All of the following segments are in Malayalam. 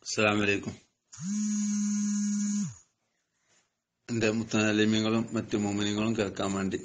അസ്സാം വലൈക്കും എന്റെ മുത്തലിമ്യങ്ങളും മറ്റു മോമിനികളും കേൾക്കാൻ വേണ്ടി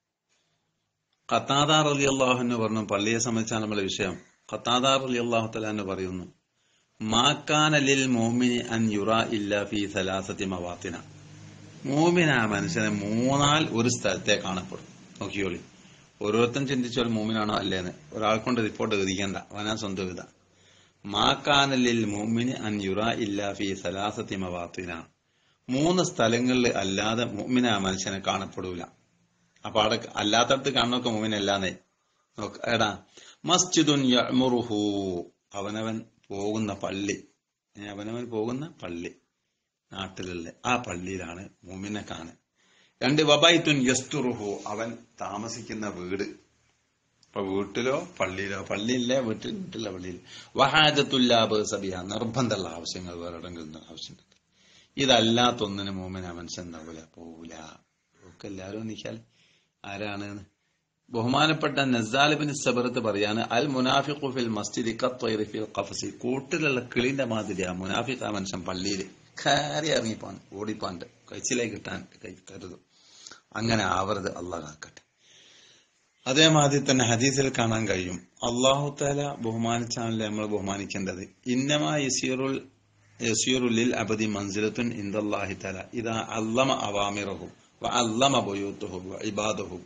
ഖത്താദാർ അലി അള്ളാഹുന്ന് പറഞ്ഞു പള്ളിയെ സംബന്ധിച്ചാണ് നമ്മുടെ വിഷയം ഖത്താദാർ അലി അള്ളാഹു തലാന്ന് പറയുന്നു മാക്കാനലിൽ മോമിനി അൻ യുറ ഇല്ല ഫി സലാസത്തി മവാത്തിന മൂമിന ആ മനുഷ്യനെ മൂന്നാൽ ഒരു സ്ഥലത്തെ കാണപ്പെടും നോക്കിയോളി ഓരോരുത്തരും ചിന്തിച്ചോൾ മൂമിനാണോ അല്ലേന്ന് ഒരാൾ കൊണ്ട് റിപ്പോർട്ട് എഴുതിക്കണ്ട അവനാ സ്വന്തം എഴുതാ മാക്കാനലിൽ മോമിന് അൻ യുറ ഇല്ല ഫി സലാസത്തി മവാത്തിന മൂന്ന് സ്ഥലങ്ങളിൽ അല്ലാതെ മോമിന ആ മനുഷ്യനെ കാണപ്പെടൂല അപ്പൊ അവിടെ അല്ലാത്തടത്ത് കാണുന്നൊക്കെ മോമിനല്ലാന്നേ നോക്ക എടാ മസ്ജിദുൻ യഅ്മുറുഹു അവനവൻ പോകുന്ന പള്ളി ഏ, അവനവൻ പോകുന്ന പള്ളി നാട്ടിലുള്ള ആ പള്ളിയിലാണ് മുമിനെ കാണുക രണ്ട് വബൈത്തുൻ യസ്തുറുഹു അവൻ താമസിക്കുന്ന വീട് ഇപ്പൊ വീട്ടിലോ പള്ളിയിലോ പള്ളിയില്ലേ വീട്ടിൽ വീട്ടിലെ പള്ളിയിൽ വഹാജത്തുല്ലാബ് സബിയ നിർബന്ധമുള്ള ആവശ്യങ്ങൾ വേറെ എവിടെങ്കിലും ആവശ്യമുണ്ട് ഇതല്ലാത്തൊന്നിന് മൂമിന മനുഷ്യൻ ഉണ്ടാവൂല പോവൂല ഒക്കെ എല്ലാവരും നിൽക്കാൽ ആരാണ് ബഹുമാനപ്പെട്ട നസാലിബിൻ സബറത്ത് പറയാണ് അൽ മുനാഫിഖു ഫിൽ മസ്ജിദി കത്വൈറി ഫിൽ ഖഫസി കൂട്ടിലുള്ള കിളിന്റെ മാതിരിയാ മുനാഫിഖ് ആ മനുഷ്യൻ പള്ളിയിൽ കയറി ഇറങ്ങിപ്പോൻ ഓടിപ്പാണ്ട് കഴിച്ചിലേക്ക് കിട്ടാൻ കൈ കരുതും അങ്ങനെ ആവരുത് അള്ളാഹ് കാക്കട്ടെ അതേമാതിരി തന്നെ ഹദീസിൽ കാണാൻ കഴിയും അള്ളാഹു താല ബഹുമാനിച്ചാണല്ലേ നമ്മൾ ബഹുമാനിക്കേണ്ടത് ഇന്നമാ യസീറുൽ യസീറുലിൽ അബദി മൻസിലത്തുൻ ഇന്ദല്ലാഹി തല ഇതാ അല്ലമ അവാമിറഹു വ അല്ലമ ബൊയൂത്തുഹു വ ഇബാദഹു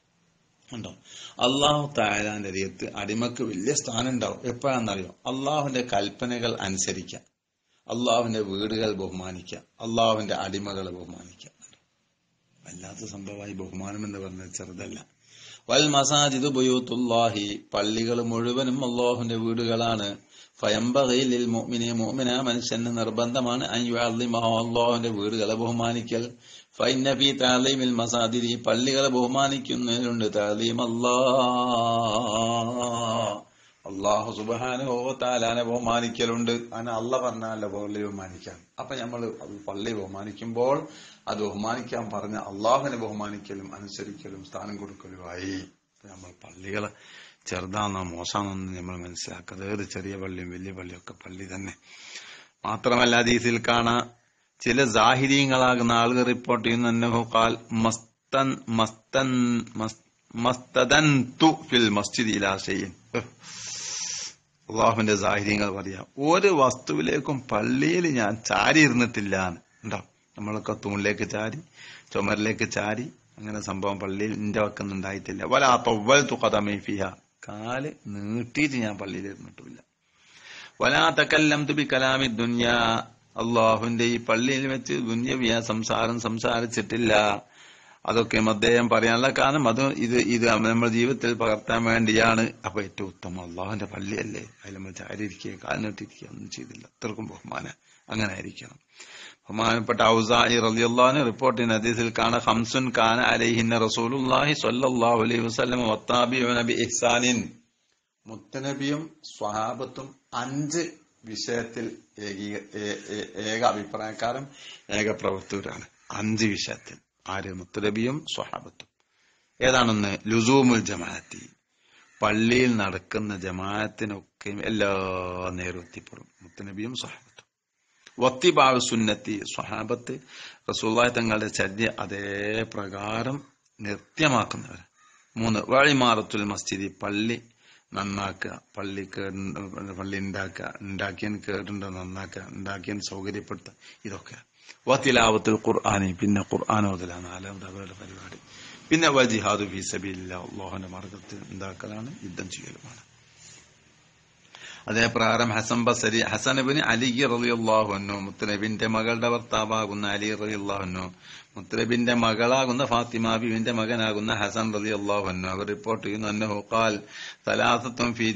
ഉണ്ടോ അള്ളാഹു താലാന്റെ രീതി അടിമക്ക് വലിയ സ്ഥാനം ഉണ്ടാവും എപ്പോഴാണെന്നറിയോ അള്ളാഹുവിന്റെ കൽപ്പനകൾ അനുസരിക്കുക അള്ളാഹുവിന്റെ വീടുകൾ ബഹുമാനിക്കുക അള്ളാഹുവിന്റെ അടിമകളെ ബഹുമാനിക്കുക വല്ലാത്ത സംഭവമായി ബഹുമാനം എന്ന് പറഞ്ഞത് ചെറുതല്ല വൽ മസാജിദ് ബുയൂത്തുല്ലാഹി പള്ളികൾ മുഴുവനും അള്ളാഹുവിന്റെ വീടുകളാണ് ഫയംബകയിൽ മുഅ്മിനെ മുഅ്മിന മനുഷ്യന് നിർബന്ധമാണ് അയ്യുഅള്ളിമഹു അള്ളാഹുവിന്റെ വീടുകളെ ബഹുമാനിക്കൽ ഫൈന ഫി താലീമിൽ മസാദിദി പള്ളികളെ ബഹുമാനിക്കുന്നതിലുണ്ട് താലീം അല്ലാ അള്ളാഹു സുബാനോ താലാനെ ബഹുമാനിക്കലുണ്ട് അങ്ങനെ അല്ല പറഞ്ഞാലോ പള്ളി ബഹുമാനിക്കാൻ അപ്പൊ നമ്മൾ പള്ളി ബഹുമാനിക്കുമ്പോൾ അത് ബഹുമാനിക്കാൻ പറഞ്ഞ അള്ളാഹുവിനെ ബഹുമാനിക്കലും അനുസരിക്കലും സ്ഥാനം കൊടുക്കലുമായി അപ്പൊ നമ്മൾ പള്ളികളെ ചെറുതാണോ മോശമാണെന്ന് നമ്മൾ മനസ്സിലാക്കുന്നത് ഏത് ചെറിയ പള്ളിയും വലിയ പള്ളിയും ഒക്കെ പള്ളി തന്നെ മാത്രമല്ല ഹദീസിൽ കാണാം ചില സാഹിര്യങ്ങളാകുന്ന ആളുകൾ റിപ്പോർട്ട് ചെയ്യുന്ന അന്നഹു ഖാൽ മസ്തൻ മസ്തൻ മസ്- മസ്തദൻ തു ഫിൽ മസ്ജിദ് ഇലാ ഷൈഇൻ അള്ളാഹുവിന്റെ സാഹചര്യങ്ങൾ പറയാം ഒരു വസ്തുവിലേക്കും പള്ളിയിൽ ഞാൻ ചാരി ഇരുന്നിട്ടില്ല ഉണ്ടോ നമ്മളൊക്കെ തൂണിലേക്ക് ചാരി ചുമരിലേക്ക് ചാരി അങ്ങനെ സംഭവം പള്ളിയിൽ എന്റെ വക്കൊന്നും ഉണ്ടായിട്ടില്ല വല തൊവ്വൽ തുകതമേ ഫിഹ കാല് നീട്ടിയിട്ട് ഞാൻ പള്ളിയിൽ ഇരുന്നിട്ടില്ല വലാ തക്കല്ലം തുബി കലാമി ദുന്യ അള്ളാഹുവിന്റെ ഈ പള്ളിയിൽ വെച്ച് ദുന്യവിയ സംസാരം സംസാരിച്ചിട്ടില്ല അതൊക്കെ അദ്ദേഹം പറയാനുള്ള കാരണം അത് ഇത് ഇത് നമ്മുടെ ജീവിതത്തിൽ പകർത്താൻ വേണ്ടിയാണ് അപ്പൊ ഏറ്റവും ഉത്തമം അള്ളാഹുവിന്റെ പള്ളിയല്ലേ അതിൽ നമ്മൾ ചാരിയിരിക്കുക കാലിനിട്ടിരിക്കുക ഒന്നും ചെയ്തില്ല അത്രക്കും ബഹുമാനം അങ്ങനെ ആയിരിക്കണം ബഹുമാനപ്പെട്ട ഔസായി റളിയല്ലാഹു റിപ്പോർട്ട് ചെയ്യുന്ന ഹദീസിൽ കാണാം ഹംസുൻ കാന അലൈഹിന്ന റസൂലുള്ളാഹി സ്വല്ലല്ലാഹു അലൈഹി വസല്ലം വത്താബിയുന ബി ഇഹ്സാനിൻ മുത്തനബിയും സ്വഹാബത്തും അഞ്ച് വിഷയത്തിൽ ഏകീക- ഏ- ഏ- ഏക അഭിപ്രായക്കാരും ഏക പ്രവർത്തകരാണ് അഞ്ച് വിഷയത്തിൽ ആര് മുത്തനബിയും സ്വഹാബത്തും ഏതാണെന്ന് ലുസൂമുൽ ജമാഅത്തി പള്ളിയിൽ നടക്കുന്ന ജമാഅത്തിനൊക്കെ എല്ലാ നേരവും എത്തിപ്പെടും മുത്തനബിയും സ്വഹാബത്തും വത്തിബാവ് സുന്നത്തി സ്വഹാബത്ത് റസൂല്ലായി തങ്ങളുടെ ചര്യ അതേ പ്രകാരം നിത്യമാക്കുന്നവർ മൂന്ന് വഴിമാറത്തുൽ മസ്ജിദി പള്ളി നന്നാക്കുക പള്ളി കേട് പള്ളി ഉണ്ടാക്കുക ഉണ്ടാക്കിയൻ കേടുണ്ടോ നന്നാക്കുക ഉണ്ടാക്കിയൻ സൗകര്യപ്പെടുത്തുക ഇതൊക്കെ വത്തിലാവത്തുൽ ഖുർആാനി പിന്നെ ഖുർആൻ ഓതല നാലാമത് അവരുടെ പരിപാടി പിന്നെ വജിഹാദു ഫി സബീലില്ല അള്ളാഹുന്റെ മാർഗത്തിൽ ഉണ്ടാക്കലാണ് യുദ്ധം ചെയ്യലുമാണ് അതേ പ്രകാരം ഹസൻ ബസരി ഹസനബിന് അലി റളിയല്ലാഹു അൻഹു മുത്തനബിന്റെ മകളുടെ ഭർത്താവാകുന്ന അലി റളിയല്ലാഹു അൻഹു മുത്തനബിന്റെ മകളാകുന്ന ഫാത്തിമ ബിവിന്റെ മകനാകുന്ന ഹസൻ റളിയല്ലാഹു അൻഹു അവർ റിപ്പോർട്ട് ചെയ്യുന്നു അന്നഹു ഖാൽ സലാസത്തും ഫി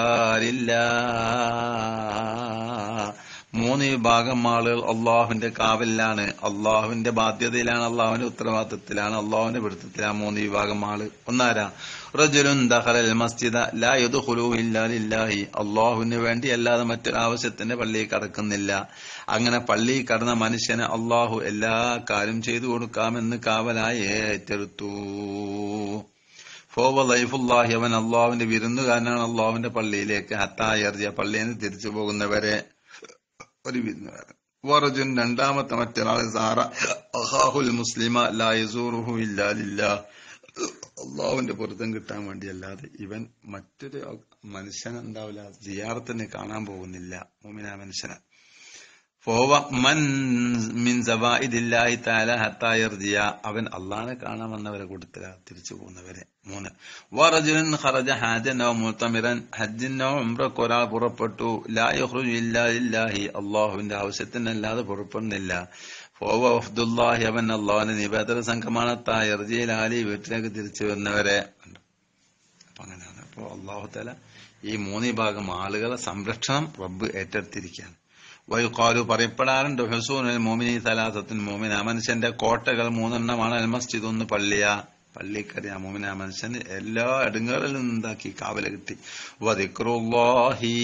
ജിവാരില്ലാ മൂന്ന് വിഭാഗം ആളുകൾ അള്ളാഹുവിന്റെ കാവലിലാണ് അള്ളാഹുവിന്റെ ബാധ്യതയിലാണ് അള്ളാഹുവിന്റെ ഉത്തരവാദിത്തത്തിലാണ് അള്ളാഹുവിന്റെ പിടുത്തത്തിലാണ് മൂന്ന് വിഭാഗം ആള് ഒന്നാരാ റജുലുൻ ദഖലൽ മസ്ജിദ ലാ യദ്ഖുലു ഇല്ലാ ലില്ലാഹി അള്ളാഹുവിന് വേണ്ടി അല്ലാതെ മറ്റൊരു ആവശ്യത്തിന് പള്ളിയിൽ കടക്കുന്നില്ല അങ്ങനെ പള്ളിയിൽ കടന്ന മനുഷ്യന് അള്ളാഹു എല്ലാ കാര്യം ചെയ്തു കൊടുക്കാമെന്ന് കാവലായി ഏറ്റെടുത്തു ഫോവ ലൈഫുല്ലാഹി അവൻ അള്ളാഹുവിന്റെ വിരുന്നുകാരനാണ് അള്ളാഹുവിന്റെ പള്ളിയിലേക്ക് ഹത്തായർജിയ പള്ളിയിൽ നിന്ന് തിരിച്ചു പോകുന്നവരെ ഒരു വിരുന്നുകാരൻ വറജുൻ രണ്ടാമത്തെ മറ്റൊരാൾ സാറ അഹാഹുൽ മുസ്ലിമ ലാ യസൂറുഹു ഇല്ലാ ലില്ലാ അള്ളാഹുവിന്റെ പൊരുത്തം കിട്ടാൻ വേണ്ടിയല്ലാതെ ഇവൻ മറ്റൊരു മനുഷ്യൻ എന്താവില്ല ജിയാറത്തിന് കാണാൻ പോകുന്നില്ല മോമിന മനുഷ്യനെ ഫോവ മൻ മിൻ സവാഇദില്ലാഹി തആല ഹത്താ യർജിയ അവൻ അള്ളാഹനെ കാണാൻ വന്നവരെ കൂട്ടത്തില തിരിച്ചു പോകുന്നവരെ മൂന്ന് വറജുലൻ ഖറജ ഹാജൻ ഔ മുതമിറൻ ഹജ്ജിനോ ഉംറക്ക് ഒരാൾ പുറപ്പെട്ടു ലാ യഖ്റുജു ഇല്ലാ ലില്ലാഹി അള്ളാഹുവിന്റെ ആവശ്യത്തിനല്ലാതെ പുറപ്പെടുന്നില്ല ഫോവ വഫ്ദുല്ലാഹി അവൻ അള്ളാഹുവിന്റെ നിബേദന സംഘമാണ് താ യർജിയിൽ ആലി വീട്ടിലേക്ക് തിരിച്ചു വരുന്നവരെ അപ്പൊ അങ്ങനെയാണ് അപ്പോ അള്ളാഹു തല ഈ മൂന്ന് ഭാഗം ആളുകളെ സംരക്ഷണം റബ്ബ് ഏറ്റെടുത്തിരിക്കുകയാണ് വയുക്കാലു പറയപ്പെടാറുണ്ട് ഹുസൂനൽ മോമിനി സലാസത്തിൻ മോമിന മനുഷ്യന്റെ കോട്ടകൾ മൂന്നെണ്ണമാണ് അൽ മസ്ജിദ് ഒന്ന് പള്ളിയ പള്ളിക്കറി ആ മോമിന മനുഷ്യന് എല്ലാ ഇടങ്ങളിലും നിന്നുണ്ടാക്കി കാവല കിട്ടി വദിക്റുല്ലാഹി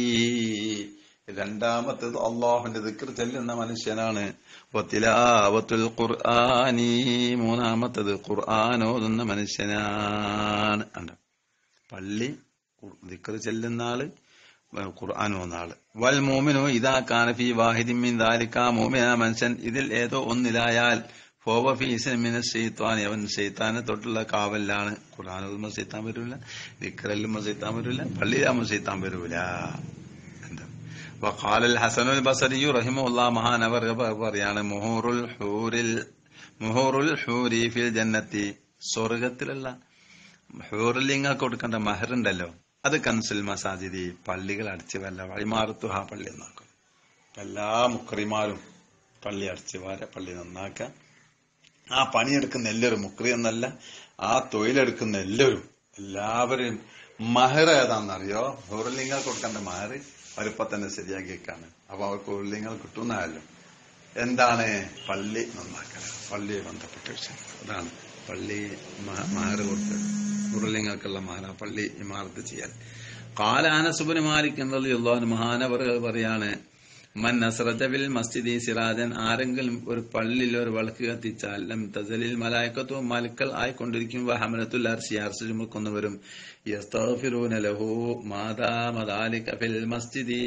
രണ്ടാമത്തത് അള്ളാഹുവിന്റെ ദിക്ർ ചെല്ലുന്ന മനുഷ്യനാണ് വത്തിലാവത്തുൽ ഖുർആനി മൂന്നാമത്തത് ഖുർആൻ ഓതുന്ന മനുഷ്യനാണ് ഉണ്ട് പള്ളി ദിക്ർ ചെല്ലുന്ന ആള് ഖുർആൻ ഓന്ന ആള് വൽ മോമിനു ഇതാ കാനഫി വാഹിദിൻ മിൻ ദാലിക മോമിന മനുഷ്യൻ ഇതിൽ ഏതോ ഒന്നിലായാൽ ഫോവ ഫി ഇസ്മിന ഷെയ്ത്താൻ അവൻ ഷെയ്ത്താനെ തൊട്ടുള്ള കാവലിലാണ് ഖുർആൻ ഓതുമ്പോൾ ഷെയ്ത്താൻ വരൂല ദിക്റല്ലുമ്പോൾ ഷെയ്ത്താൻ വരൂല പള്ളിയിലാകുമ്പോൾ ഷെയ്ത്താൻ വരൂല എന്താ وقال الحسن البصري رحمه الله മഹാനവർ പറയാണ് മുഹൂറുൽ ഹൂരിൽ മുഹൂറുൽ ഹൂരി ഫിൽ ജന്നത്തി സ്വർഗത്തിലുള്ള ഹൂറിലിങ്ങൾക്ക് കൊടുക്കേണ്ട മഹറുണ്ടല്ലോ അത് കൻസുൽ മസാജിദി പള്ളികൾ അടിച്ചു വല്ല വഴിമാറത്തു ആ പള്ളി നന്നാക്കും എല്ലാ മുക്രിമാരും പള്ളി അടിച്ചു വാര പള്ളി നന്നാക്കുക ആ പണിയെടുക്കുന്ന എല്ലാവരും മുക്രി എന്നല്ല ആ തൊഴിലെടുക്കുന്ന എല്ലാവരും എല്ലാവരും മഹർ ഏതാണെന്നറിയോ ഹൂറിലിങ്ങൾ കൊടുക്കേണ്ട മഹർ അവരിപ്പൊ തന്നെ ശരിയാക്കിയേക്കാണ് അപ്പൊ അവർക്ക് ഉള്ളിങ്ങൾ കിട്ടുന്നതല്ലോ എന്താണ് പള്ളി നന്നാക്കൽ പള്ളിയെ ബന്ധപ്പെട്ട വിഷയം അതാണ് പള്ളി മഹർ കൊടുത്തത് ഉരുളിങ്ങൾക്കുള്ള മഹന പള്ളി ഇമാർത്ത് ചെയ്യാൻ കാലാനസുബിന് മാലിക്കുന്നത് മഹാനവറുകൾ പറയാണ് മൻ നസ്രജബിൽ മസ്ജിദി സിറാജൻ ആരെങ്കിലും ഒരു പള്ളിയിൽ ഒരു വിളക്ക് കത്തിച്ചാൽ ലം തസലിൽ മലായക്കത്തും മലക്കൽ ആയിക്കൊണ്ടിരിക്കും ഹമനത്തുൽ അർശി അർശി ചുമക്കുന്നവരും യസ്തഗ്ഫിറൂന ലഹു മാദാമ ദാലിക ഫിൽ മസ്ജിദി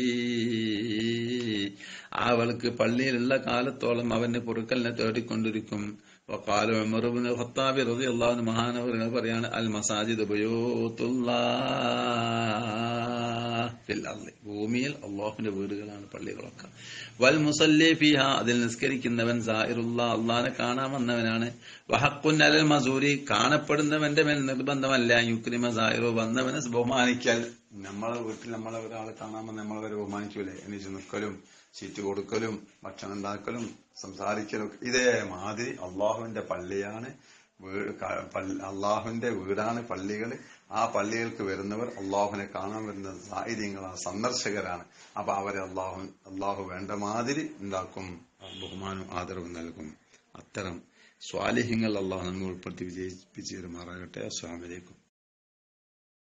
ആ വിളക്ക് പള്ളിയിലുള്ള കാലത്തോളം അവന് പൊറുക്കലിനെ തേടിക്കൊണ്ടിരിക്കും وقال عمر بن الخطاب رضي الله عنه മഹാനവറുകൾ പറയാണ് അൽ മസാജിദ് ഭൂമിയിൽ അള്ളാഹുവിന്റെ വീടുകളാണ് പള്ളികളൊക്കെ വൽ മുസല്ലി ഫിഹ അതിൽ നിസ്കരിക്കുന്നവൻ സായിറുള്ള അള്ളാഹിനെ കാണാമെന്നവനാണ് വഹക്കുൻ അലൽ മസൂരി കാണപ്പെടുന്നവന്റെ മേൽ നിർബന്ധമല്ല യുക്രിമ സായിറു വന്നവനെ ബഹുമാനിക്കൽ നമ്മളെ വീട്ടിൽ നമ്മളെ ഒരാളെ കാണാമെന്ന് നമ്മളവരെ ബഹുമാനിക്കൂലേ എണീച്ച് നിൽക്കലും സീറ്റ് കൊടുക്കലും ഭക്ഷണം ഉണ്ടാക്കലും സംസാരിക്കലും ഇതേ മാതിരി അള്ളാഹുവിന്റെ പള്ളിയാണ് വീട് അള്ളാഹുവിന്റെ വീടാണ് പള്ളികൾ ആ പള്ളികൾക്ക് വരുന്നവർ അള്ളാഹുവിനെ കാണാൻ വരുന്ന സാഹചര്യങ്ങളാണ് സന്ദർശകരാണ് അപ്പൊ അവരെ അള്ളാഹു അള്ളാഹു വേണ്ട മാതിരി ഉണ്ടാക്കും ബഹുമാനം ആദരവ് നൽകും അത്തരം സ്വാലിഹ്യങ്ങൾ അള്ളാഹു നമ്മൾ ഉൾപ്പെടുത്തി വിജയിപ്പിച്ചു തരുമാറാകട്ടെ അസ്സാം വലൈക്കും